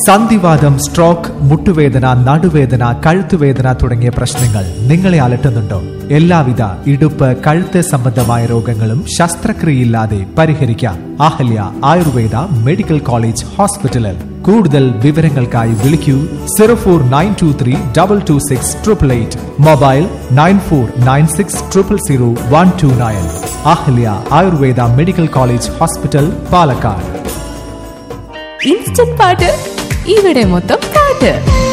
സന്ധിവാദം സ്ട്രോക്ക് മുട്ടുവേദന നടുവേദന കഴുത്തുവേദന തുടങ്ങിയ പ്രശ്നങ്ങൾ നിങ്ങളെ അലട്ടുന്നുണ്ടോ എല്ലാവിധ ഇടുപ്പ് കഴുത്ത് സംബന്ധമായ രോഗങ്ങളും ശസ്ത്രക്രിയയില്ലാതെ പരിഹരിക്കാം അഹല്യ ആയുർവേദ മെഡിക്കൽ കോളേജ് ഹോസ്പിറ്റലിൽ കൂടുതൽ വിവരങ്ങൾക്കായി വിളിക്കൂ zero four nine two three double two six triple eight mobile nine four nine six triple zero one two nine Ahalya Ayurveda medical college hospital Palakkad instant പാട്ട് ഇവിടെ മൊത്തം പാട്ട്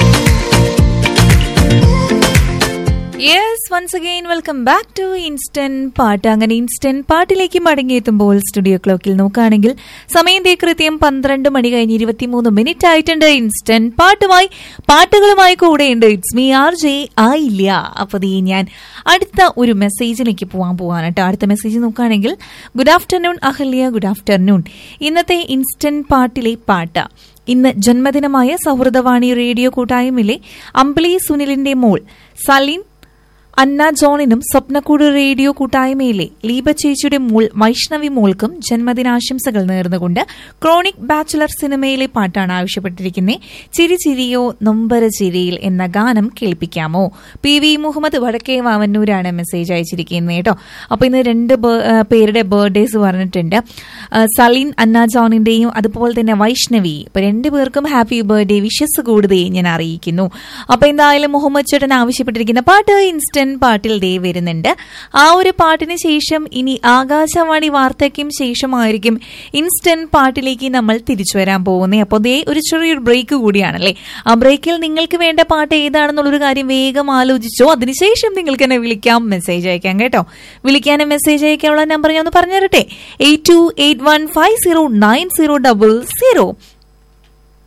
yes once again welcome back to instant പാട്ട് അങ്ങനെ instant പാട്ടിലേക്ക് മടങ്ങിയെത്തുമ്പോൾ studio ക്ലോക്കിൽ നോക്കുകയാണെങ്കിൽ സമയം ദേ കൃത്യം പന്ത്രണ്ട് മണി കഴിഞ്ഞ് ഇരുപത്തിമൂന്ന് മിനിറ്റ് ആയിട്ടുണ്ട് ഇൻസ്റ്റന്റ് പാട്ടുമായി പാട്ടുകളുമായി കൂടെയുണ്ട് ഇറ്റ്സ് മീ ആർ ജെ ആയില്ല അപ്പൊ ദേ ഞാൻ അടുത്ത ഒരു മെസ്സേജിലേക്ക് പോകാൻ പോവാണ് കേട്ടോ അടുത്ത മെസ്സേജ് നോക്കുകയാണെങ്കിൽ good afternoon Ahalya good afternoon ഇന്നത്തെ ഇൻസ്റ്റന്റ് പാട്ടിലെ പാട്ട് ഇന്ന് ജന്മദിനമായ സൗഹൃദവാണി റേഡിയോ കൂട്ടായ്മയിലെ അമ്പിളി സുനിലിന്റെ മോൾ സലിൻ അന്ന ജോണിനും സ്വപ്നക്കൂട് റേഡിയോ കൂട്ടായ്മയിലെ ലീബ ചേച്ചിയുടെ മോൾ വൈഷ്ണവി മോൾക്കും ജന്മദിനാശംസകൾ നേർന്നുകൊണ്ട് ക്രോണിക് ബാച്ചുലർ സിനിമയിലെ പാട്ടാണ് ആവശ്യപ്പെട്ടിരിക്കുന്നത് ചിരി ചിരിയോ നൊമ്പര ചിരിയിൽ എന്ന ഗാനം കേൾപ്പിക്കാമോ പി വി മുഹമ്മദ് വടക്കേ വാവന്നൂരാണ് മെസ്സേജ് അയച്ചിരിക്കുന്നത് കേട്ടോ അപ്പൊ ഇന്ന് രണ്ട് ബേ- ആ, പേരുടെ ബർത്ത്ഡേസ് പറഞ്ഞിട്ടുണ്ട് ആ, സലീൻ അന്ന ജോണിന്റെയും അതുപോലെ തന്നെ വൈഷ്ണവി ഇപ്പൊ രണ്ടുപേർക്കും ഹാപ്പി ബർത്ത്ഡേ വിഷസ് കൂടുതൽ ഞാൻ അറിയിക്കുന്നു അപ്പൊ എന്തായാലും മുഹമ്മദ് ചേട്ടൻ ആവശ്യപ്പെട്ടിരിക്കുന്ന പാട്ട് ഇൻസ്റ്റന്റ് പാട്ടിൽ ദേ വരുന്നുണ്ട് ആ ഒരു പാട്ടിന് ശേഷം ഇനി ആകാശവാണി വാർത്തയ്ക്കും ശേഷമായിരിക്കും ഇൻസ്റ്റന്റ് പാട്ടിലേക്ക് നമ്മൾ തിരിച്ചു വരാൻ പോകുന്നത് അപ്പോൾ ദേ ഒരു ചെറിയൊരു ബ്രേക്ക് കൂടിയാണല്ലേ ആ ബ്രേക്കിൽ നിങ്ങൾക്ക് വേണ്ട പാട്ട് ഏതാണെന്നുള്ളൊരു കാര്യം വേഗം ആലോചിച്ചോ അതിനുശേഷം നിങ്ങൾക്ക് എന്നെ വിളിക്കാം മെസ്സേജ് അയക്കാം കേട്ടോ വിളിക്കാനും മെസ്സേജ് അയക്കാനുള്ള നമ്പർ ഞാൻ ഒന്ന് പറഞ്ഞു തരട്ടെ eight two eight one five zero nine zero double zero